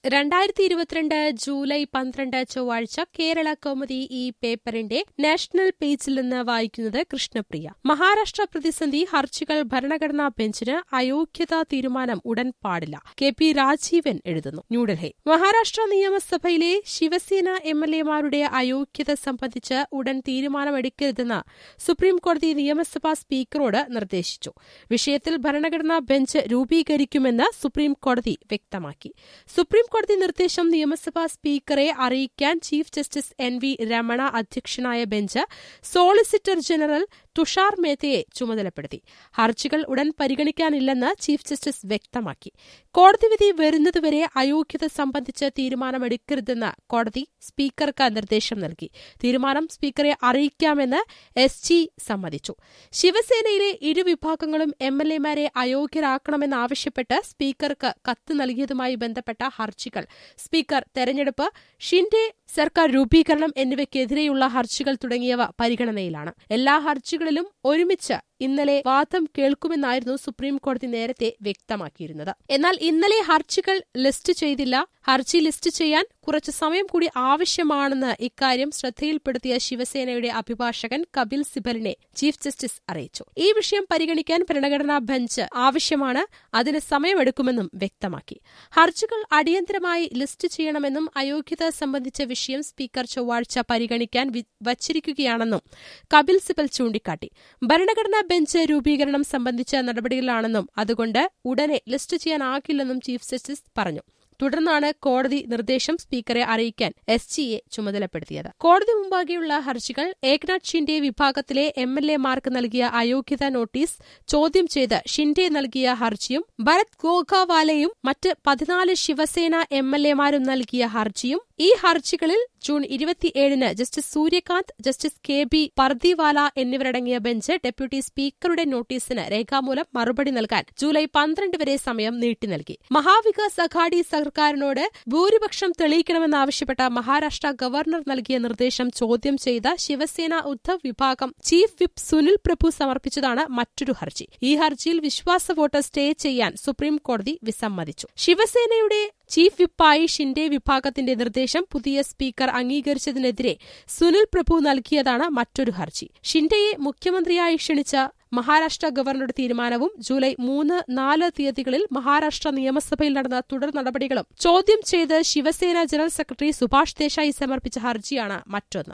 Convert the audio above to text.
രണ്ടായിരത്തി ഇരുപത്തിരണ്ട് ജൂലൈ പന്ത്രണ്ട് ചൊവ്വാഴ്ച കേരള കൗമുദി ഈ പേപ്പറിന്റെ നാഷണൽ പേജിൽ നിന്ന് വായിക്കുന്നത് കൃഷ്ണപ്രിയ മഹാരാഷ്ട്ര പ്രതിസന്ധി ഹർജികൾ ഭരണഘടനാ ബെഞ്ചിന് അയോഗ്യതാ തീരുമാനം ഉടൻ പാടില്ല കെ പി രാജീവൻ എഴുതുന്നു ന്യൂഡൽഹി മഹാരാഷ്ട്ര നിയമസഭയിലെ ശിവസേന എം എൽ എമാരുടെ അയോഗ്യത സംബന്ധിച്ച് ഉടൻ തീരുമാനമെടുക്കരുതെന്ന് സുപ്രീംകോടതി നിയമസഭാ സ്പീക്കറോട് നിർദ്ദേശിച്ചു വിഷയത്തിൽ ഭരണഘടനാ ബെഞ്ച് രൂപീകരിക്കുമെന്ന് സുപ്രീംകോടതി വ്യക്തമാക്കി സുപ്രീംകോടതി നിർദ്ദേശം നിയമസഭാ സ്പീക്കറെ അറിയിക്കാൻ chief justice N V Ramana അധ്യക്ഷനായ ബെഞ്ച് സോളിസിറ്റർ ജനറൽ തുഷാർ മേത്തയെ ചുമതലപ്പെടുത്തി ഹർജികൾ ഉടൻ പരിഗണിക്കാനില്ലെന്ന് ചീഫ് ജസ്റ്റിസ് വ്യക്തമാക്കി കോടതി വിധി വരുന്നതുവരെ അയോഗ്യത സംബന്ധിച്ച് തീരുമാനമെടുക്കരുതെന്ന് കോടതി സ്പീക്കർക്ക് നിർദ്ദേശം നൽകി തീരുമാനം സ്പീക്കറെ അറിയിക്കാമെന്ന് എസ് ജി സമ്മതിച്ചു ശിവസേനയിലെ ഇരുവിഭാഗങ്ങളും എം എൽ എമാരെ അയോഗ്യരാക്കണമെന്നാവശ്യപ്പെട്ട് സ്പീക്കർക്ക് കത്ത് നൽകിയതുമായി ബന്ധപ്പെട്ട ഹർജികൾ സ്പീക്കർ തെരഞ്ഞെടുപ്പ് ഷിൻഡെ സർക്കാർ രൂപീകരണം എന്നിവയ്ക്കെതിരെയുള്ള ഹർജികൾ തുടങ്ങിയവ പരിഗണനയിലാണ് എല്ലാ ഹർജികളിലും ഒരുമിച്ച് ഇന്നലെ വാദം കേൾക്കുമെന്നായിരുന്നു സുപ്രീം കോടതി നേരത്തെ വ്യക്തമാക്കിയിരുന്നത് എന്നാൽ ഇന്നലെ ഹർജികൾ ലിസ്റ്റ് ചെയ്തില്ല ഹർജി ലിസ്റ്റ് ചെയ്യാൻ കുറച്ച് സമയം കൂടി ആവശ്യമാണെന്ന് ഇക്കാര്യം ശ്രദ്ധയിൽപ്പെടുത്തിയ ശിവസേനയുടെ അഭിഭാഷകൻ കപിൽ സിബലിനെ ചീഫ് ജസ്റ്റിസ് അറിയിച്ചു ഈ വിഷയം പരിഗണിക്കാൻ ഭരണഘടനാ ബെഞ്ച് ആവശ്യമാണ് അതിന് സമയമെടുക്കുമെന്നും വ്യക്തമാക്കി ഹർജികൾ അടിയന്തരമായി ലിസ്റ്റ് ചെയ്യണമെന്നും അയോഗ്യത സംബന്ധിച്ച വിഷയം സ്പീക്കർ ചൊവ്വാഴ്ച പരിഗണിക്കാൻ വച്ചിരിക്കുകയാണെന്നും കപിൽ സിബൽ ചൂണ്ടിക്കാട്ടി ഭരണഘടനാ ബെഞ്ച് രൂപീകരണം സംബന്ധിച്ച നടപടികളിലാണെന്നും അതുകൊണ്ട് ഉടനെ ലിസ്റ്റ് ചെയ്യാനാകില്ലെന്നും ചീഫ് ജസ്റ്റിസ് പറഞ്ഞു തുടർന്നാണ് കോടതി നിർദ്ദേശം സ്പീക്കറെ അറിയിക്കാൻ എസ് ജിയെ ചുമതലപ്പെടുത്തിയത് കോടതി മുമ്പാകെയുള്ള ഹർജികൾ ഏക്നാഥ് ഷിൻഡെ വിഭാഗത്തിലെ എം എൽ എമാർക്ക് നൽകിയ അയോഗ്യതാ നോട്ടീസ് ചോദ്യം ചെയ്ത് ഷിൻഡെ നൽകിയ ഹർജിയും ഭരത് ഗോഖാവാലയും മറ്റ് പതിനാല് ശിവസേന എം എൽ എമാരും നൽകിയ ഹർജിയും ഈ ഹർജികളിൽ ജൂൺ ഇരുപത്തിയേഴിന് justice Suryakant justice K B Pardiwala എന്നിവരടങ്ങിയ ബെഞ്ച് ഡെപ്യൂട്ടി സ്പീക്കറുടെ നോട്ടീസിന് രേഖാമൂലം മറുപടി നൽകാൻ ജൂലൈ പന്ത്രണ്ട് വരെ സമയം നീട്ടി നൽകി മഹാവികാസ് അഘാഡി സർക്കാരിനോട് ഭൂരിപക്ഷം തെളിയിക്കണമെന്നാവശ്യപ്പെട്ട മഹാരാഷ്ട്ര ഗവർണർ നൽകിയ നിർദ്ദേശം ചോദ്യം ചെയ്ത ശിവസേന ഉദ്ധവ് വിഭാഗം ചീഫ് വിപ്പ് സുനിൽ പ്രഭു സമർപ്പിച്ചതാണ് മറ്റൊരു ഹർജി ഈ ഹർജിയിൽ വിശ്വാസ വോട്ട് സ്റ്റേ ചെയ്യാൻ സുപ്രീം കോടതി വിസമ്മതിച്ചു ശിവസേനയുടെ ചീഫ് വിപ്പായി ഷിൻഡെ വിഭാഗത്തിന്റെ നിർദ്ദേശം പുതിയ സ്പീക്കർ അംഗീകരിച്ചതിനെതിരെ സുനിൽ പ്രഭു നൽകിയതാണ് മറ്റൊരു ഹർജി ഷിൻഡെയെ മുഖ്യമന്ത്രിയായി ക്ഷണിച്ച മഹാരാഷ്ട്ര ഗവർണറുടെ തീരുമാനവും ജൂലൈ മൂന്ന് നാല് തീയതികളിൽ മഹാരാഷ്ട്ര നിയമസഭയിൽ നടന്ന തുടർ നടപടികളും ചോദ്യം ചെയ്ത് ശിവസേന ജനറൽ സെക്രട്ടറി സുഭാഷ് ദേശായി സമർപ്പിച്ച ഹർജിയാണ് മറ്റൊന്ന്